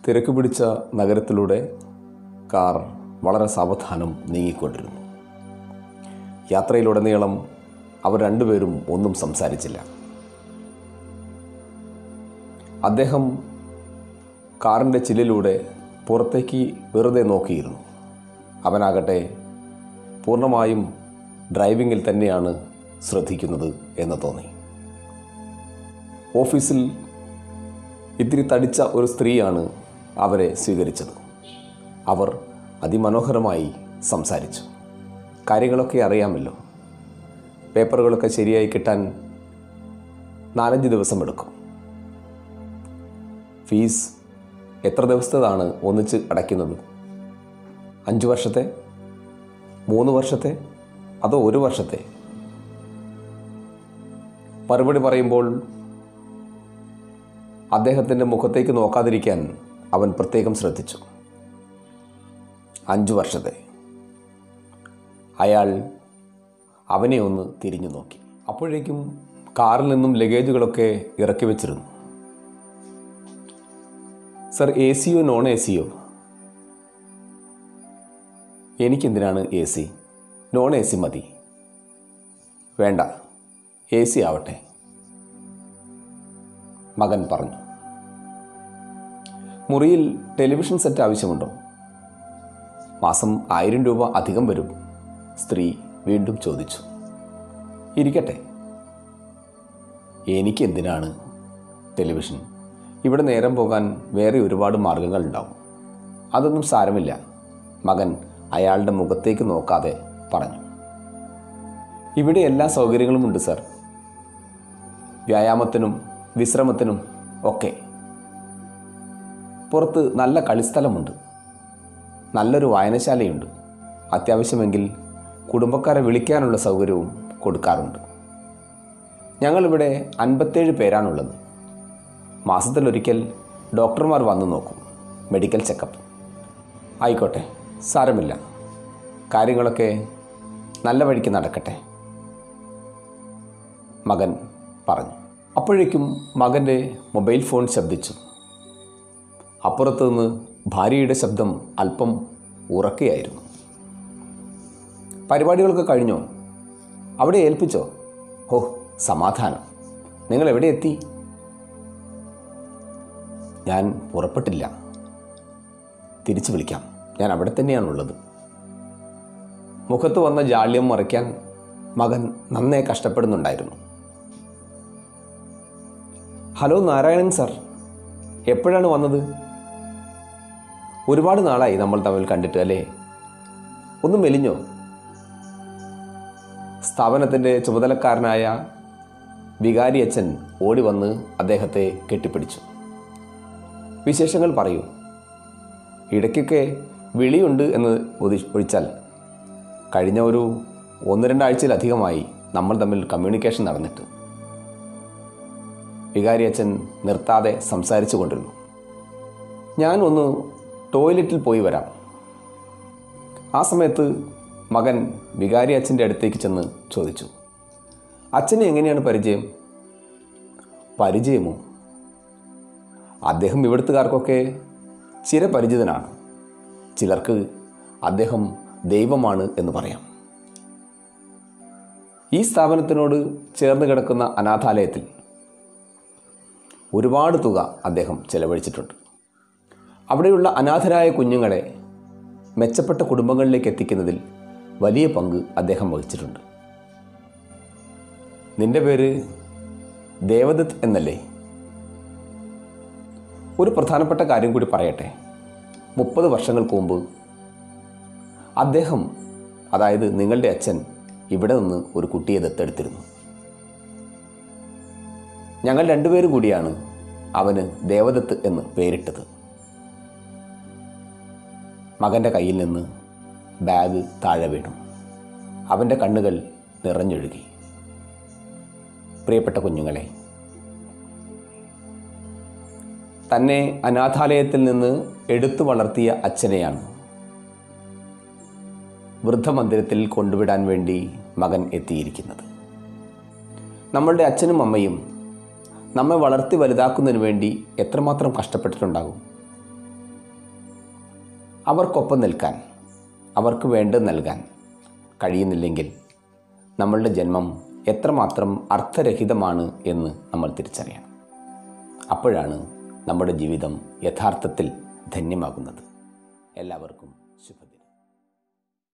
തിരക്ക് പിടിച്ച നഗരത്തിലൂടെ കാർ വളരെ സാവധാനം നീങ്ങിക്കൊണ്ടിരുന്നു യാത്രയിലുടനീളം അവർ രണ്ടുപേരും ഒന്നും സംസാരിച്ചില്ല അദ്ദേഹം കാറിൻ്റെ ചില്ലിലൂടെ പുറത്തേക്ക് വെറുതെ നോക്കിയിരുന്നു അവനാകട്ടെ പൂർണ്ണമായും ഡ്രൈവിങ്ങിൽ തന്നെയാണ് ശ്രദ്ധിക്കുന്നത് എന്ന് തോന്നി ഓഫീസിൽ ഇത്തിരി തടിച്ച ഒരു സ്ത്രീയാണ് അവരെ സ്വീകരിച്ചത് അവർ അതിമനോഹരമായി സംസാരിച്ചു കാര്യങ്ങളൊക്കെ അറിയാമല്ലോ പേപ്പറുകളൊക്കെ ശരിയായി കിട്ടാൻ നാലഞ്ച് ദിവസം എടുക്കും ഫീസ് എത്ര ദിവസത്തേതാണ് ഒന്നിച്ച് അടയ്ക്കുന്നത് അഞ്ച് വർഷത്തെ മൂന്ന് വർഷത്തെ അതോ ഒരു വർഷത്തെ മറുപടി പറയുമ്പോൾ അദ്ദേഹത്തിൻ്റെ മുഖത്തേക്ക് നോക്കാതിരിക്കാൻ അവൻ പ്രത്യേകം ശ്രദ്ധിച്ചു അഞ്ചു വർഷത്തെ അയാൾ അവനെ ഒന്ന് തിരിഞ്ഞു നോക്കി അപ്പോഴേക്കും കാറിൽ നിന്നും ലഗേജുകളൊക്കെ ഇറക്കി വെച്ചിരുന്നു സർ എ സിയോ നോൺ എ സിയോ എനിക്കെന്തിനാണ് A C non A C മതി വേണ്ട എ സി ആവട്ടെ മകൻ പറഞ്ഞു മുറിയിൽ ടെലിവിഷൻ സെറ്റ് ആവശ്യമുണ്ടോ മാസം ആയിരം രൂപ അധികം വരും സ്ത്രീ വീണ്ടും ചോദിച്ചു ഇരിക്കട്ടെ എനിക്കെന്തിനാണ് ടെലിവിഷൻ ഇവിടെ നേരം പോകാൻ വേറെ ഒരുപാട് മാർഗങ്ങൾ ഉണ്ടാവും അതൊന്നും സാരമില്ല മകൻ അയാളുടെ മുഖത്തേക്ക് നോക്കാതെ പറഞ്ഞു ഇവിടെ എല്ലാ സൗകര്യങ്ങളും ഉണ്ട് സർ വ്യായാമത്തിനും വിശ്രമത്തിനും ഒക്കെ പുറത്ത് നല്ല കളിസ്ഥലമുണ്ട് നല്ലൊരു വായനശാലയുണ്ട് അത്യാവശ്യമെങ്കിൽ കുടുംബക്കാരെ വിളിക്കാനുള്ള സൗകര്യവും കൊടുക്കാറുണ്ട് ഞങ്ങളിവിടെ അൻപത്തേഴ് പേരാണുള്ളത് മാസത്തിലൊരിക്കൽ ഡോക്ടർമാർ വന്നു നോക്കും മെഡിക്കൽ ചെക്കപ്പ് ആയിക്കോട്ടെ സാരമില്ല കാര്യങ്ങളൊക്കെ നല്ല വഴിക്ക് നടക്കട്ടെ മകൻ പറഞ്ഞു അപ്പോഴേക്കും മകൻ്റെ മൊബൈൽ ഫോൺ ശബ്ദിച്ചു അപ്പുറത്ത് നിന്ന് ഭാര്യയുടെ ശബ്ദം അല്പം ഉറക്കെയായിരുന്നു പരിപാടികളൊക്കെ കഴിഞ്ഞോ അവിടെ ഏൽപ്പിച്ചോ ഓ സമാധാനം നിങ്ങൾ എവിടെ എത്തി ഞാൻ പുറപ്പെട്ടില്ല തിരിച്ചു വിളിക്കാം ഞാൻ അവിടെ തന്നെയാണുള്ളത് മുഖത്ത് വന്ന ജാള്യം മറയ്ക്കാൻ മകൻ നന്നേ കഷ്ടപ്പെടുന്നുണ്ടായിരുന്നു ഹലോ നാരായണൻ സാർ എപ്പോഴാണ് വന്നത് ഒരുപാട് നാളായി നമ്മൾ തമ്മിൽ കണ്ടിട്ട് അല്ലേ ഒന്ന് മെലിഞ്ഞോ സ്ഥാപനത്തിൻ്റെ ചുമതലക്കാരനായ വികാരി അച്ഛൻ ഓടി വന്ന് അദ്ദേഹത്തെ കെട്ടിപ്പിടിച്ചു വിശേഷങ്ങൾ പറയൂ ഇടയ്ക്കൊക്കെ വിളിയുണ്ട് എന്ന് ഒതി- ഒഴിച്ചാൽ കഴിഞ്ഞ ഒരു ഒന്ന് രണ്ടാഴ്ചയിലധികമായി നമ്മൾ തമ്മിൽ കമ്മ്യൂണിക്കേഷൻ നടന്നിട്ട് വികാരി അച്ഛൻ നിർത്താതെ സംസാരിച്ചു കൊണ്ടിരുന്നു ഞാൻ ഒന്ന് ടോയ്ലറ്റിൽ പോയി വരാം ആ സമയത്ത് മകൻ വികാരി അച്ഛൻ്റെ അടുത്തേക്ക് ചെന്ന് ചോദിച്ചു അച്ഛനെ എങ്ങനെയാണ് പരിചയം പരിചയമോ അദ്ദേഹം ഇവിടുത്തുകാർക്കൊക്കെ ചിരപരിചിതനാണ് ചിലർക്ക് അദ്ദേഹം ദൈവമാണ് എന്ന് പറയാം ഈ സ്ഥാപനത്തിനോട് ചേർന്ന് കിടക്കുന്ന അനാഥാലയത്തിൽ ഒരുപാട് തുക അദ്ദേഹം ചെലവഴിച്ചിട്ടുണ്ട് അവിടെയുള്ള അനാഥരായ കുഞ്ഞുങ്ങളെ മെച്ചപ്പെട്ട കുടുംബങ്ങളിലേക്ക് എത്തിക്കുന്നതിൽ വലിയ പങ്ക് അദ്ദേഹം വഹിച്ചിട്ടുണ്ട് നിന്റെ പേര് ദേവദത്ത് എന്നല്ലേ ഒരു പ്രധാനപ്പെട്ട കാര്യം കൂടി പറയട്ടെ മുപ്പത് വർഷങ്ങൾക്ക് മുമ്പ് അദ്ദേഹം അതായത് നിങ്ങളുടെ അച്ഛൻ ഇവിടെ നിന്ന് ഒരു കുട്ടിയെ ദത്തെടുത്തിരുന്നു ഞങ്ങൾ രണ്ടുപേരും കൂടിയാണ് അവന് ദേവദത്ത് എന്ന് പേരിട്ടത് മകൻ്റെ കയ്യിൽ നിന്ന് ബാഗ് താഴെ വീണു അവൻ്റെ കണ്ണുകൾ നിറഞ്ഞൊഴുകി പ്രിയപ്പെട്ട കുഞ്ഞുങ്ങളെ തന്നെ അനാഥാലയത്തിൽ നിന്ന് എടുത്തു വളർത്തിയ അച്ഛനെയാണ് വൃദ്ധമന്ദിരത്തിൽ കൊണ്ടുവിടാൻ വേണ്ടി മകൻ എത്തിയിരിക്കുന്നത് നമ്മളുടെ അച്ഛനും അമ്മയും നമ്മെ വളർത്തി വലുതാക്കുന്നതിന് വേണ്ടി എത്രമാത്രം കഷ്ടപ്പെട്ടിട്ടുണ്ടാകും അവർക്കൊപ്പം നിൽക്കാൻ അവർക്ക് വേണ്ടത് നൽകാൻ കഴിയുന്നില്ലെങ്കിൽ നമ്മളുടെ ജന്മം എത്രമാത്രം അർത്ഥരഹിതമാണ് എന്ന് നമ്മൾ തിരിച്ചറിയണം അപ്പോഴാണ് നമ്മുടെ ജീവിതം യഥാർത്ഥത്തിൽ ധന്യമാകുന്നത് എല്ലാവർക്കും ശുഭദിനം